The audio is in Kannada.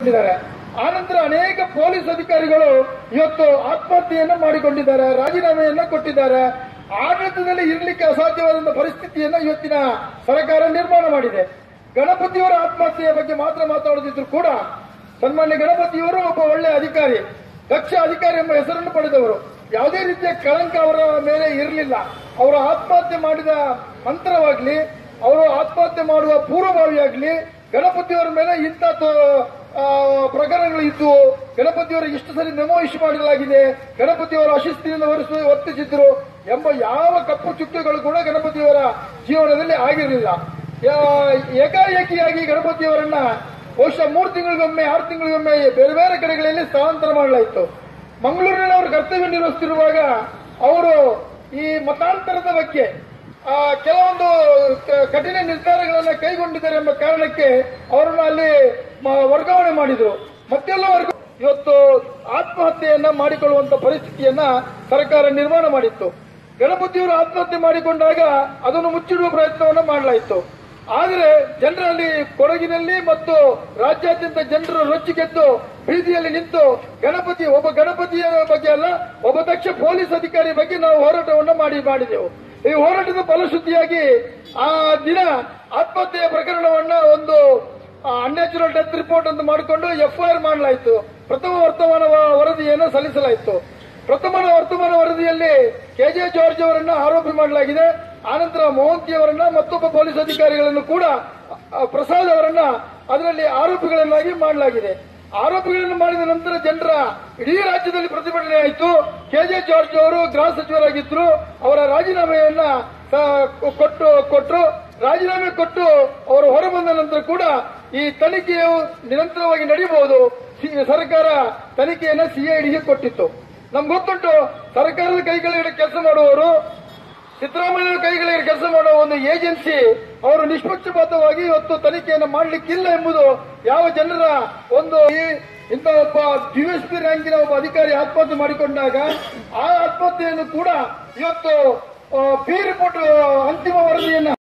ಮಾಡಿದ್ದಾರೆ ಆನಂತರ ಅನೇಕ ಪೊಲೀಸ್ ಅಧಿಕಾರಿಗಳು ಇವತ್ತು ಆತ್ಮಹತ್ಯೆಯನ್ನ ಮಾಡಿಕೊಂಡಿದ್ದಾರೆ ರಾಜೀನಾಮೆಯನ್ನ ಕೊಟ್ಟಿದ್ದಾರೆ ಆಡಳಿತದಲ್ಲಿ ಇರಲಿಕ್ಕೆ ಅಸಾಧ್ಯವಾದಂತಹ ಪರಿಸ್ಥಿತಿಯನ್ನ ಇವತ್ತಿನ ಸರ್ಕಾರ ನಿರ್ಮಾಣ ಮಾಡಿದೆ ಗಣಪತಿಯವರ ಆತ್ಮಹತ್ಯೆಯ ಬಗ್ಗೆ ಮಾತ್ರ ಮಾತಾಡುತ್ತಿದ್ರು ಕೂಡ ಸನ್ಮಾನ್ಯ ಗಣಪತಿಯವರು ಒಬ್ಬ ಒಳ್ಳೆ ಅಧಿಕಾರಿ ದಕ್ಷ ಅಧಿಕಾರಿ ಎಂಬ ಹೆಸರನ್ನು ಪಡೆದವರು ಯಾವುದೇ ರೀತಿಯ ಕಳಂಕ ಅವರ ಮೇಲೆ ಇರಲಿಲ್ಲ ಅವರು ಆತ್ಮಹತ್ಯೆ ಮಾಡಿದ ನಂತರವಾಗ್ಲಿ ಅವರು ಆತ್ಮಹತ್ಯೆ ಮಾಡುವ ಪೂರ್ವಭಾವಿಯಾಗ್ಲಿ ಗಣಪತಿಯವರ ಮೇಲೆ ಇಂಥ ತೋ- ಆ, ಪ್ರಕರಣಗಳು ಇದ್ದು ಗಣಪತಿಯವರಿಗೆ ಇಷ್ಟು ಸರಿ ಮೆಮೊ ಇಶ್ಯೂ ಮಾಡಲಾಗಿದೆ ಗಣಪತಿಯವರ ಅಶಿಸ್ತಿನಿಂದ ವರ್ತಿಸ ವರ್ತಿಸಿದ್ರು ಎಂಬ ಯಾವ ಕಪ್ಪು ಚುಕ್ಕೆಗಳು ಕೂಡ ಗಣಪತಿಯವರ ಜೀವನದಲ್ಲಿ ಆಗಿರಲಿಲ್ಲ ಯಾ- ಏಕಾಏಕಿಯಾಗಿ ಗಣಪತಿಯವರನ್ನ ಬಹುಶಃ ಮೂರು ತಿಂಗಳಿಗೊಮ್ಮೆ ಆರು ತಿಂಗಳಿಗೊಮ್ಮೆ ಬೇರೆ ಬೇರೆ ಕಡೆಗಳಲ್ಲಿ ಸ್ಥಳಾಂತರ ಮಾಡಲಾಯಿತು ಮಂಗಳೂರಿನಲ್ಲಿ ಅವರು ಕರ್ತವ್ಯ ನಿರ್ವಹಿಸುತ್ತಿರುವಾಗ ಅವರು ಈ ಮತಾಂತರದ ಬಗ್ಗೆ ಆ, ಕೆಲವೊಂದು ಕ- ಕಠಿಣ ನಿರ್ಧಾರಗಳನ್ನು ಕೈಗೊಂಡಿದ್ದಾರೆ ಎಂಬ ಕಾರಣಕ್ಕೆ ಅವರನ್ನು ಅಲ್ಲಿ ಮ- ವರ್ಗಾವಣೆ ಮಾಡಿದ್ರು ಮತ್ತೆಲ್ಲ ವರ್ಗ ಇವತ್ತು ಆತ್ಮಹತ್ಯೆಯನ್ನ ಮಾಡಿಕೊಳ್ಳುವಂತ ಪರಿಸ್ಥಿತಿಯನ್ನ ಸರ್ಕಾರ ನಿರ್ಮಾಣ ಮಾಡಿತ್ತು ಗಣಪತಿಯವರು ಆತ್ಮಹತ್ಯೆ ಮಾಡಿಕೊಂಡಾಗ ಅದನ್ನು ಮುಚ್ಚಿಡುವ ಪ್ರಯತ್ನವನ್ನು ಮಾಡಲಾಯಿತು ಆದರೆ ಜನರಲ್ಲಿ ಕೊಡಗಿನಲ್ಲಿ ಮತ್ತು ರಾಜ್ಯಾದ್ಯಂತ ಜನರು ರೊಚ್ಚಿಗೆದ್ದು ಬೀದಿಯಲ್ಲಿ ನಿಂತು ಗಣಪತಿ ಒಬ್ಬ ಗಣಪತಿಯ ಬಗ್ಗೆ ಅಲ್ಲ ಒಬ್ಬ ದಕ್ಷ ಪೊಲೀಸ್ ಅಧಿಕಾರಿ ಬಗ್ಗೆ ನಾವು ಹೋರಾಟವನ್ನು ಮಾಡಿ ಮಾಡಿದೆವು ಈ ಹೋರಾಟದ ಫಲಶ್ರುತಿಯಾಗಿ ಆ ದಿನ ಆತ್ಮಹತ್ಯೆಯ ಪ್ರಕರಣವನ್ನ ಒಂದು ಅನ್ಯಾಚುರಲ್ ಡೆತ್ ರಿಪೋರ್ಟ್ ಅಂತ ಮಾಡಿಕೊಂಡು ಎಫ್ಐಆರ್ ಮಾಡಲಾಯಿತು ಪ್ರಥಮ ವರ್ತಮಾನ ವ- ವರದಿಯನ್ನು ಸಲ್ಲಿಸಲಾಯಿತು ಪ್ರಥಮ ವರ್ತಮಾನ ವರದಿಯಲ್ಲಿ ಕೆಜೆ ಜಾರ್ಜ್ ಅವರನ್ನ ಆರೋಪಿ ಮಾಡಲಾಗಿದೆ ಆನಂತರ ಮೋಹಂತಿ ಅವರನ್ನ ಮತ್ತೊಬ್ಬ ಪೊಲೀಸ್ ಅಧಿಕಾರಿಗಳನ್ನು ಕೂಡ ಅ, ಪ್ರಸಾದ್ ಅವರನ್ನ ಅದರಲ್ಲಿ ಆರೋಪಿಗಳನ್ನಾಗಿ ಮಾಡಲಾಗಿದೆ ಆರೋಪಿಗಳನ್ನು ಮಾಡಿದ ನಂತರ ಜನರ ಇಡೀ ರಾಜ್ಯದಲ್ಲಿ ಪ್ರತಿಭಟನೆ ಆಯಿತು ಕೆಜೆ ಜಾರ್ಜ್ ಅವರು ಗೃಹ ಸಚಿವರಾಗಿದ್ರು ಅವರ ರಾಜೀನಾಮೆಯನ್ನ ಸ- ಕೊಟ್ಟು ಕೊಟ್ಟರು ರಾಜೀನಾಮೆ ಕೊಟ್ಟು ಅವರು ಹೊರಬಂದ ನಂತರ ಕೂಡ ಈ ತನಿಖೆಯು ನಿರಂತರವಾಗಿ ನಡೆಯಬಹುದು ಸಿ- ಸರ್ಕಾರ ತನಿಖೆಯನ್ನ ಸಿಐಡಿಗೆ ಕೊಟ್ಟಿತ್ತು ನಮ್ಗೆ ಗೊತ್ತುಂಟು ಸರ್ಕಾರದ ಕೈಗಳಿಗೆ ಕೆಲಸ ಮಾಡುವವರು ಸಿದ್ದರಾಮಯ್ಯ ಕೈಗಳಿಗೆ ಕೆಲಸ ಮಾಡುವ ಒಂದು ಏಜೆನ್ಸಿ ಅವರು ನಿಷ್ಪಕ್ಷಪಾತವಾಗಿ ಇವತ್ತು ತನಿಖೆಯನ್ನು ಮಾಡಲಿಕ್ಕಿಲ್ಲ ಎಂಬುದು ಯಾವ ಜನರ ಒಂದು ಈ- ಇಂಥ ಒಬ್ಬ ಡಿಎಸ್ಪಿ ರ್ಯಾಂಕಿನ ಒಬ್ಬ ಅಧಿಕಾರಿ ಆತ್ಮಹತ್ಯೆ ಮಾಡಿಕೊಂಡಾಗ ಆ ಆತ್ಮಹತ್ಯೆಯನ್ನು ಕೂಡ ಇವತ್ತು ಪಿ ರಿಪೋರ್ಟ್ ಅಂತಿಮ ವರದಿಯನ್ನ